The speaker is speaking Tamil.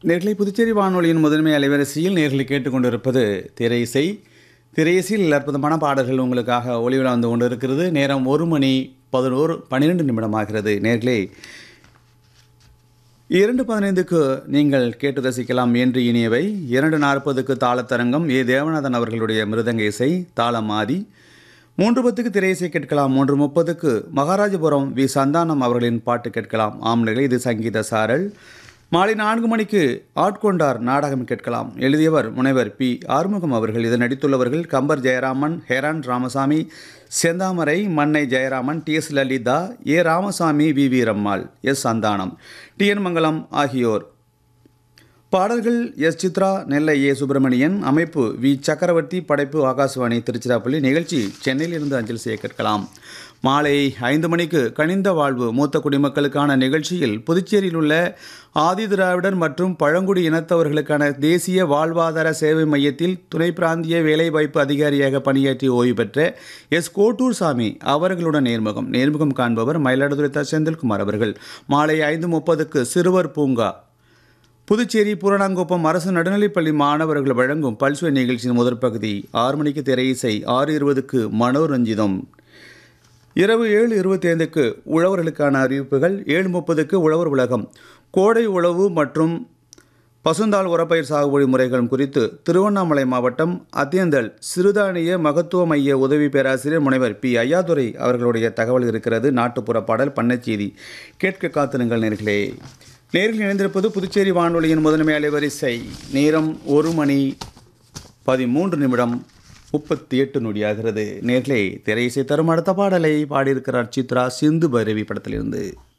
நேர்களை புதுச்சேரி வானொலியின் முதன்மை அலைவரிசையில் நேர்களை கேட்டுக்கொண்டிருப்பது திரையிசை திரையிசையில் அற்புதமான பாடல்கள் உங்களுக்காக ஒளிவிழா வந்து கொண்டிருக்கிறது நேரம் ஒரு மணி பதினோரு பன்னிரெண்டு நிமிடமாகிறது நேர்களே இரண்டு பதினைந்துக்கு நீங்கள் கேட்டு ரசிக்கலாம் என்று இனியவை இரண்டு நாற்பதுக்கு தாளத்தரங்கம் ஏ தேவநாதன் அவர்களுடைய மிருதங்க இசை தாளம் ஆதி மூன்று பத்துக்கு திரையிசை கேட்கலாம் மூன்று முப்பதுக்கு மகாராஜபுரம் வி சந்தானம் அவர்களின் பாட்டு கேட்கலாம் ஆம்நிலை இது சங்கீத சாரல் மாலை நான்கு மணிக்கு ஆட்கொண்டார் நாடகம் கேட்கலாம் எழுதியவர் முனைவர் பி ஆறுமுகம் அவர்கள் இதில் நடித்துள்ளவர்கள் Kambar Jayaraman Heron Ramasamy Senthamarai Mannai Jayaraman T S Lalitha A Ramasamy V V Rammal S Santhanam T N Mangalam ஆகியோர் பாடல்கள் எஸ் சித்ரா நெல்லை ஏ சுப்பிரமணியன் அமைப்பு வி சக்கரவர்த்தி படைப்பு ஆகாசவாணி திருச்சிராப்பள்ளி நிகழ்ச்சி சென்னையிலிருந்து அஞ்சல் செய்ய கேட்கலாம் மாலை ஐந்து மணிக்கு கனிந்த வாழ்வு மூத்த குடிமக்களுக்கான நிகழ்ச்சியில் புதுச்சேரியில் உள்ள ஆதி திராவிடர் மற்றும் பழங்குடி இனத்தவர்களுக்கான தேசிய வாழ்வாதார சேவை மையத்தில் துணை பிராந்திய வேலைவாய்ப்பு அதிகாரியாக பணியாற்றி ஓய்வு பெற்ற எஸ் கோட்டூர் சாமி அவர்களுடன் நேர்முகம் நேர்முகம் காண்பவர் மயிலாடுதுறை த. செந்தில்குமார் அவர்கள் மாலை ஐந்து முப்பதுக்கு சிறுவர் பூங்கா புதுச்சேரி பூரணாங்குப்பம் அரசு நடுநிலைப்பள்ளி மாணவர்கள் வழங்கும் பல்சுவை நிகழ்ச்சியின் முதற் பகுதி ஆறு மணிக்கு திரையிசை ஆறு இருபதுக்கு மனோரஞ்சிதம் இரவு ஏழு இருபத்தி ஐந்துக்கு உழவர்களுக்கான அறிவிப்புகள் ஏழு முப்பதுக்கு உழவர் உலகம் கோடை உழவு மற்றும் பசுந்தாள் உரப்பயிர் சாகுபடி முறைகள் குறித்து திருவண்ணாமலை மாவட்டம் அத்தியந்தல் சிறுதானிய மகத்துவ மைய உதவி பேராசிரியர் முனைவர் பி ஐயாதுரை அவர்களுடைய தகவல் இருக்கிறது நாட்டுப்புற பாடல் பண்ணச்செய்தி கேட்க காத்திருங்கள் நேர்களே நேரில் இணைந்திருப்பது புதுச்சேரி வானொலியின் முதன்மை அலைவரிசை நேரம் ஒரு மணி பதிமூன்று நிமிடம் முப்பத்தி எட்டு நொடியாகிறது நேர்களே திரையிசை தரும் அடுத்த பாடலை பாடியிருக்கிறார் சித்ரா சிந்து பைரவி படத்திலிருந்து